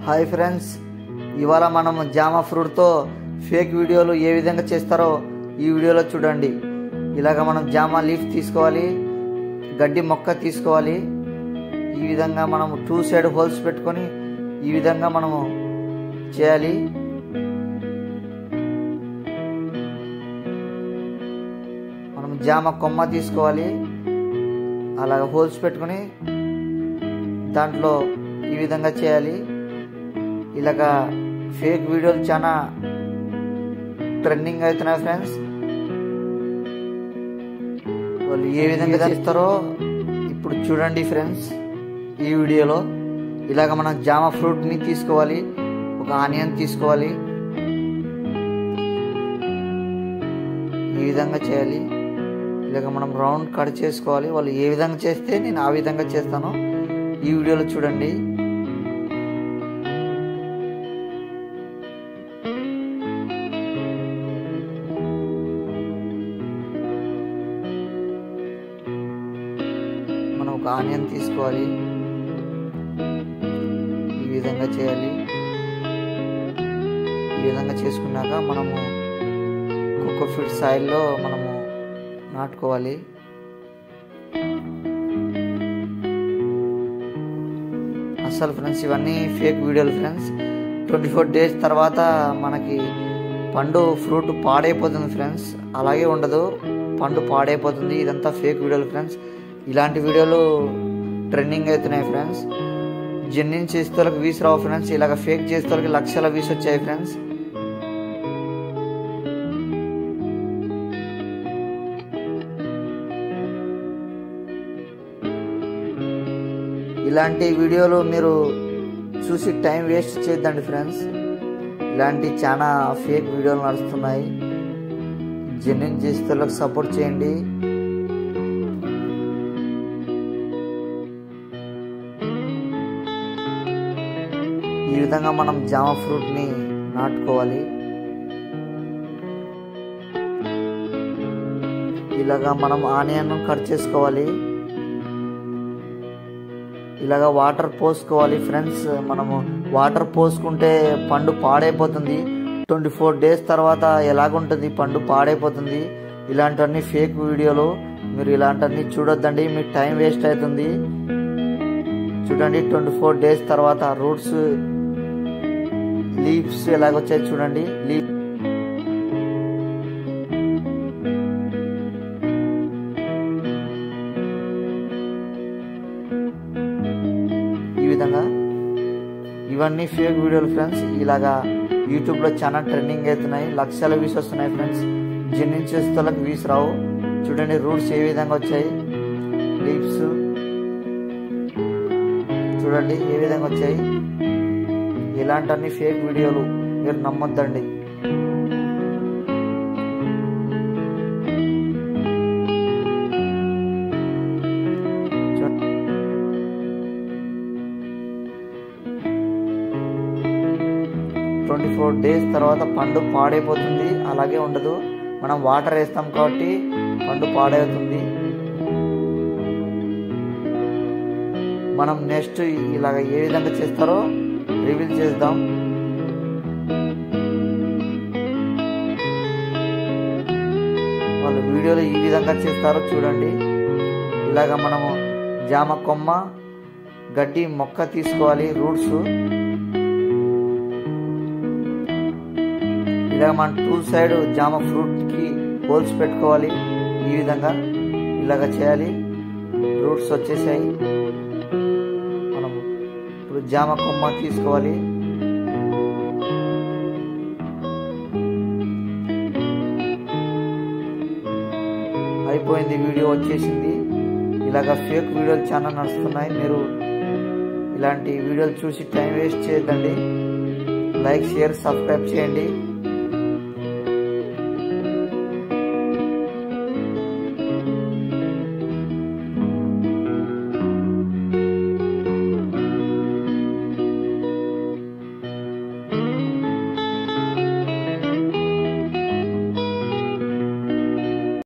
hi friends ఇవాళ మనం జామ ఫ్రూట్తో ఫేక్ వీడియోలు ఏ విధంగా చేస్తారో ఈ వీడియోలో చూడండి ఇలాగ మనం జామ లీఫ్ తీసుకోవాలి గడ్డి మొక్క తీసుకోవాలి ఈ విధంగా మనం టూ సైడ్ హోల్స్ పెట్టుకొని ఈ విధంగా మనము చేయాలి మనం జామ కొమ్మ తీసుకోవాలి అలాగ హోల్స్ పెట్టుకొని దాంట్లో ఈ విధంగా చేయాలి ఇలాగ ఫేక్ వీడియోలు చాలా ట్రెండింగ్ అవుతున్నాయి ఫ్రెండ్స్ వాళ్ళు ఏ విధంగా చేస్తారో ఇప్పుడు చూడండి ఫ్రెండ్స్ ఈ వీడియోలో ఇలాగ మనం జామ ఫ్రూట్ని తీసుకోవాలి ఒక ఆనియన్ తీసుకోవాలి ఈ విధంగా చేయాలి ఇలాగ మనం రౌండ్ కట్ చేసుకోవాలి వాళ్ళు ఏ విధంగా చేస్తే నేను ఆ విధంగా చేస్తాను ఈ వీడియోలో చూడండి మనం ఒక ఆనియన్ తీసుకోవాలి ఈ విధంగా చేయాలి ఈ విధంగా చేసుకున్నాక మనము కోకో ఫిట్ సాయిల్లో మనము నాటుకోవాలి అసలు ఫ్రెండ్స్ ఇవన్నీ ఫేక్ వీడియోలు ఫ్రెండ్స్ ట్వంటీ ఫోర్ డేస్ తర్వాత మనకి పండు ఫ్రూట్ పాడైపోతుంది ఫ్రెండ్స్ అలాగే ఉండదు పండు పాడైపోతుంది ఇదంతా ఫేక్ వీడియోలు ఫ్రెండ్స్ ఇలాంటి వీడియోలు ట్రెండింగ్ అవుతున్నాయి ఫ్రెండ్స్ జెన్యున్ చేస్తోళ్ళకి వీస్ రావు ఫ్రెండ్స్ ఇలాగ ఫేక్ చేస్తోళ్ళకి లక్షల వీస్ వచ్చాయి ఫ్రెండ్స్ ఇలాంటి వీడియోలు మీరు చూసి టైం వేస్ట్ చేయొద్దండి ఫ్రెండ్స్ ఇలాంటి చాలా ఫేక్ వీడియోలు నడుస్తున్నాయి జెన్యున్ చేస్తోళ్ళకి సపోర్ట్ చేయండి ఈ విధంగా మనం జామ ఫ్రూట్ని నాటుకోవాలి ఇలాగా మనం ఆనియన్ కట్ చేసుకోవాలి ఇలాగా వాటర్ పోసుకోవాలి ఫ్రెండ్స్ మనము వాటర్ పోసుకుంటే పండు పాడైపోతుంది ట్వంటీ ఫోర్ డేస్ తర్వాత ఎలాగుంటుంది పండు పాడైపోతుంది ఇలాంటివన్నీ ఫేక్ వీడియోలు మీరు ఇలాంటివన్నీ చూడొద్దండి మీకు టైం వేస్ట్ అవుతుంది చూడండి ట్వంటీ ఫోర్ డేస్ తర్వాత రూట్స్ లీవ్స్ ఎలాగొచ్చాయి చూడండి లీవ్ ఈ విధంగా ఇవన్నీ ఫేక్ వీడియోలు ఫ్రెండ్స్ ఇలాగా యూట్యూబ్లో చాలా ట్రెండింగ్ అవుతున్నాయి లక్షల వ్యూస్ వస్తున్నాయి ఫ్రెండ్స్ జెన్యున్ చేస్తోళ్ళకి వ్యూస్ రావు చూడండి రూట్స్ ఏ విధంగా వచ్చాయి లీవ్స్ చూడండి ఏ విధంగా వచ్చాయి ఇలాంటి ఫేక్ వీడియోలు మీరు నమ్మొద్దండి ట్వంటీ ఫోర్ డేస్ తర్వాత పండు పాడైపోతుంది అలాగే ఉండదు మనం వాటర్ వేస్తాం కాబట్టి పండు పాడవుతుంది మనం నెక్స్ట్ ఇలాగ ఏ విధంగా చేస్తారో రివీల్ చేద్దాం వాళ్ళు వీడియోలో ఈ విధంగా చేస్తారో చూడండి ఇలాగ మనము జామ కొమ్మ గడ్డి మొక్క తీసుకోవాలి రూట్స్ ఇలాగ మనం టూ సైడ్ జామ ఫ్రూట్కి హోల్స్ పెట్టుకోవాలి ఈ విధంగా ఇలాగ చేయాలి రూట్స్ వచ్చేసాయి మనం ఇప్పుడు జామ కొమ్మ తీసుకోవాలి అయిపోయింది వీడియో వచ్చేసింది ఇలాగ ఫేక్ వీడియోలు చాలా నడుస్తున్నాయి మీరు ఇలాంటి వీడియోలు చూసి టైం వేస్ట్ చేయొద్దండి లైక్ షేర్ సబ్స్క్రైబ్ చేయండి